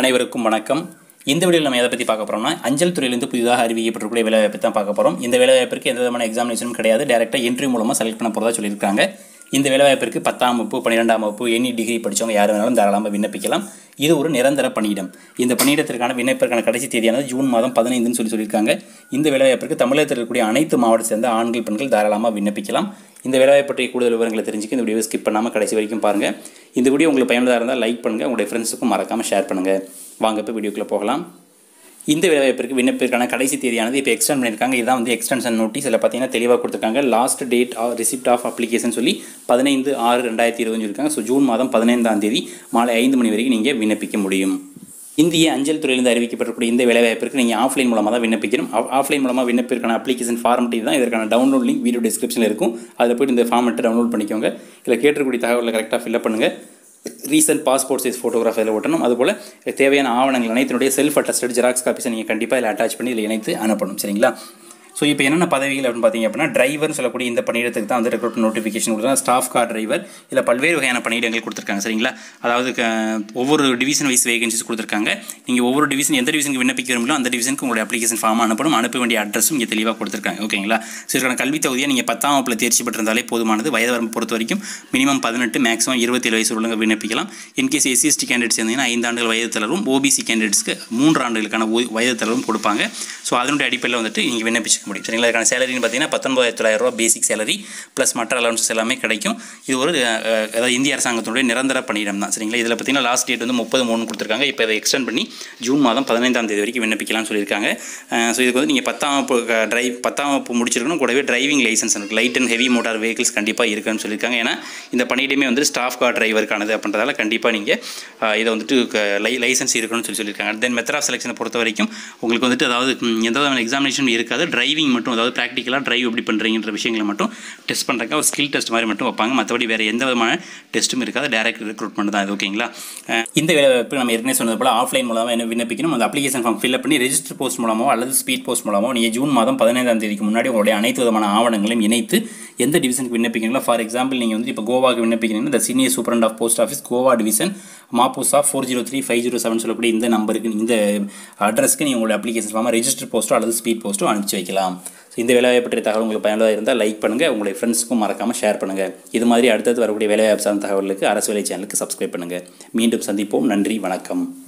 அனைவருக்கும் வணக்கம் இந்த வீடியோவில் நம்ம எதை பற்றி பார்க்க போகிறோம்னா அஞ்சல் துறையிலிருந்து புதிதாக அறிவிக்கப்பட்டிருக்கூடிய வேலைவாய்ப்பு தான் பார்க்க போகிறோம் இந்த வேலைவாய்ப்பிற்கு எந்த விதமான எக்ஸாமினேஷனும் கிடையாது டேரெக்டாக இன்டர்வியூ மூலமாக செலக்ட் பண்ண போகிறதா சொல்லியிருக்காங்க இந்த வேலைவாய்ப்பிற்கு பத்தாம் வகுப்பு பன்னிரெண்டாம் வகுப்பு எனி டிகிரி படித்தவங்க யார் வேணாலும் தாராளமாக விண்ணப்பிக்கலாம் இது ஒரு நிரந்தர பணியிடம் இந்த பணியிடத்திற்கான விண்ணப்பிற்கான கடைசி தேதியானது ஜூன் மாதம் பதினைந்துன்னு சொல்லி சொல்லியிருக்காங்க இந்த வேலைவாய்ப்பிற்கு தமிழகத்தில் இருக்கக்கூடிய அனைத்து மாவட்டத்தை சேர்ந்த ஆண்கள் பெண்கள் தாராளமாக விண்ணப்பிக்கலாம் இந்த வேலைவாய்ப்பு பற்றிய கூடுதல் விவரங்களை தெரிஞ்சுக்க இந்த வீடியோ ஸ்கிப் பண்ணாமல் கடைசி வரைக்கும் பாருங்கள் இந்த வீடியோ உங்களுக்கு பயனுள்ளதாக இருந்தால் லைக் பண்ணுங்கள் உங்களுடைய ஃப்ரெண்ட்ஸுக்கும் மறக்காமல் ஷேர் பண்ணுங்கள் வாங்க இப்போ வீடியோக்குள்ளே போகலாம் இந்த வேலைவாய்ப்பிற்கு விண்ணப்பிற்கான கடைசி தேதியானது இப்போ எக்ஸ்டெண்ட் பண்ணியிருக்காங்க இதுதான் வந்து எக்ஸ்டென்ஷன் நோட்டீஸ் இதில் பார்த்தீங்கன்னா தெளிவாக கொடுத்துருக்காங்க last date receipt of application சொல்லி பதினைந்து ஆறு ரெண்டாயிரத்தி இருபது இருக்காங்க ஸோ ஜூன் மாதம் பதினைந்தாம் தேதி மாலை ஐந்து மணி வரைக்கும் நீங்கள் விண்ணப்பிக்க முடியும் இந்திய அஞ்சல் துறையிலிருந்து அறிவிக்கப்பட்டிருக்கூடிய இந்த வேலைவாய்ப்பிற்கு நீங்கள் ஆஃப்லைன் மூலமாக தான் விண்ணப்பிக்கணும் ஆஃப்லைன் மூலமாக விண்ணப்பிற்கான அப்ளிகேஷன் ஃபார்மெட்டி தான் இதற்கான டவுன்லோட் லிங்க் வீடியோ டிஸ்கிரிப்ஷனில் இருக்கும் அதில் போய்ட்டு இந்த ஃபார்மெட்டை டவுன்லோட் பண்ணிக்கோங்க இதில் கேட்டிருக்கக்கூடிய தகவலை கரெக்டாக ஃபில்அப் பண்ணுங்கள் ரீசன்ட் பாஸ்போர்ட் சைஸ் ஃபோட்டோகிராஃப் இதில் ஒட்டணும் அதுபோல் தேவையான ஆவணங்கள் அனைத்தினுடைய செல்ஃப் அட்டஸ்டட் ஜெராக்ஸ் காப்பீஸை நீங்கள் கண்டிப்பாக இதில் அட்டாச் பண்ணி இதில் இணைத்து அனுப்பணும் சரிங்களா ஸோ இப்போ என்னென்ன பதவிகள் அப்படின்னு பார்த்தீங்க அப்படின்னா டிரைவர்னு சொல்லக்கூடிய இந்த பணியிடத்துக்கு தான் வந்து ரெக்ரூட் நோட்டிஃபிகேஷன் கொடுத்துருக்காங்க ஸ்டாஃப் கார் டிரைவர் இதில் பல்வேறு வகையான பணியிடங்கள் கொடுத்துருக்காங்க சரிங்களா அதாவது க- ஒவ்வொரு டிவிஷன் வைஸ் வேகன்சிஸ் கொடுத்துருக்காங்க நீங்கள் ஒவ்வொரு டிவிஷன் எந்த டிவிஷனுக்கு விண்ணப்பிக்க விரும்பலோ அந்த டிவிஷனுக்கு உங்களுடைய அப்ளிகேஷன் ஃபார்ம் அனுப்பணும் அனுப்ப வேண்டிய அட்ரஸும் இங்கே தெளிவாக கொடுத்துருக்காங்க ஓகேங்களா ஸோ இதுக்கான கல்வி தகுதியை நீங்கள் பத்தாம் வகுப்பில் தேர்ச்சி பெற்றிருந்தாலே போதுமானது வயது வரம்பு பொறுத்த வரைக்கும் மினிமம் பதினெட்டு மேக்ஸிமம் இருபத்தேழு வயசு உள்ளவங்க விண்ணப்பிக்கலாம் இன்கேஸ் எஸ்சிஎஸ்டி கேண்டிடேட்ஸ் இருந்தீங்கன்னா ஐந்து ஆண்டுகள் வயது தளரும் ஓபிசி கேண்டிடேட்ஸ்க்கு மூன்று ஆண்டுகளுக்கான ஓ- வயது தளரும் கொடுப்பாங்க ஸோ அதனுடைய அடிப்படையில் வந்துட்டு நீங்கள் விண்ணப்பிச்சுக்க முடியும் சரிங்களா இதுக்கான சேலரின்னு பார்த்தீங்கன்னா பத்தொன்பதாயிரத்தி தொள்ளாயிரம் ரூபா பேசிக் சேலரி ப்ளஸ் மற்ற அலவன்சஸ் எல்லாமே கிடைக்கும் இது ஒரு அஹ், அதாவது இந்திய அரசாங்கத்தினுடைய நிரந்தர பணியிடம் தான் சரிங்களா இதில் பார்த்தீங்கன்னா லாஸ்ட் டேட் வந்து முப்பது மூணு கொடுத்துருக்காங்க இப்போ இதை எக்ஸ்டெண்ட் பண்ணி ஜூன் மாதம் பதினைந்தாம் தேதி வரைக்கும் விண்ணப்பிக்கலாம்னு சொல்லியிருக்காங்க ஸோ இதுக்கு வந்து நீங்கள் பத்தாம் வகுப்பு டிரைவ் பத்தாம் வகுப்பு முடிச்சிருக்கணும் கூடவே டிரைவிங் லைசன்ஸ் இருக்குது light and heavy motor vehicles கண்டிப்பாக இருக்குன்னு சொல்லியிருக்காங்க ஏன்னா இந்த பணியிடமே வந்து ஸ்டாஃப் கார் டிரைவருக்கானது அப்படின்றதால கண்டிப்பாக நீங்கள் இதை வந்துட்டு க- லை லைசன்ஸ் இருக்கணும்னு சொல்லி சொல்லியிருக்காங்க தென் மெத்தட் ஆஃப் செலெக்ஷனை பொறுத்த வரைக்கும் உங்களுக்கு வந்துட்டு அதாவது ம், எந்த விதமான எக்ஸாமினேஷன் இருக்காது டிரைவிங் மட்டும் அதாவது ப்ராக்டிக்கலாக டிரைவ் எப்படி பண்ணுறீங்கன்ற விஷயங்களை மட்டும் டெஸ்ட் பண்ணுறதுக்கு ஒரு ஸ்கில் டெஸ்ட் மாதிரி மட்டும் வைப்பாங்க மற்றபடி வேறு எந்த விதமான டெஸ்ட்டும் இருக்காது டேரக்ட் ரெக்ரூட்மெண்ட் தான் இது ஓகேங்களா அஹ், இந்த வேலைவாய்ப்பு நம்ம ஏற்கனவே சொன்னது போல் ஆஃப்லைன் மூலமாக என்ன விண்ணப்பிக்கணும் அந்த அப்ளிகேஷன் ஃபார்ம் ஃபில்அப் பண்ணி ரெஜிஸ்டர் போஸ்ட் மூலமோ அல்லது ஸ்பீட் போஸ்ட் மூலமோ நீங்கள் ஜூன் மாதம் பதினைந்தாம் தேதிக்கு முன்னாடி உங்களுடைய அனைத்து விதமான ஆவணங்களையும் இணைத்து எந்த டிவிஷனுக்கு விண்ணப்பிக்கிறீங்களோ ஃபார் எக்ஸாம்பிள் நீங்கள் வந்து இப்போ கோவாக்கு விண்ணப்பிக்கிறீங்கன்னா இந்த senior superintendent of post office Goa division Mapusa four zero three five zero seven சொல்லக்கூடிய இந்த நம்பருக்கு இந்த அட்ரஸ்க்கு நீங்கள் உங்களுடைய அப்ளிகேஷன் ஃபார்மாக ரெஜிஸ்டர் போஸ்ட்டோ அல்லது ஸ்பீட் போஸ்ட்டோ அனுப்பிச்சு வைக்கலாம் ஸோ இந்த வேலைவாய்ப்பு பற்றிய தகவல் உங்களுக்கு பயனுள்ளதாக இருந்தால் லைக் பண்ணுங்கள் உங்களுடைய ஃப்ரெண்ட்ஸுக்கும் மறக்காமல் ஷேர் பண்ணுங்கள் இது மாதிரி அடுத்தது வரக்கூடிய வேலைவாய்ப்பு சார்ந்த தகவலுக்கு அரசு வேலை சேனலுக்கு சப்ஸ்கிரைப் பண்ணுங்கள் மீண்டும் சந்திப்போம் நன்றி வணக்கம்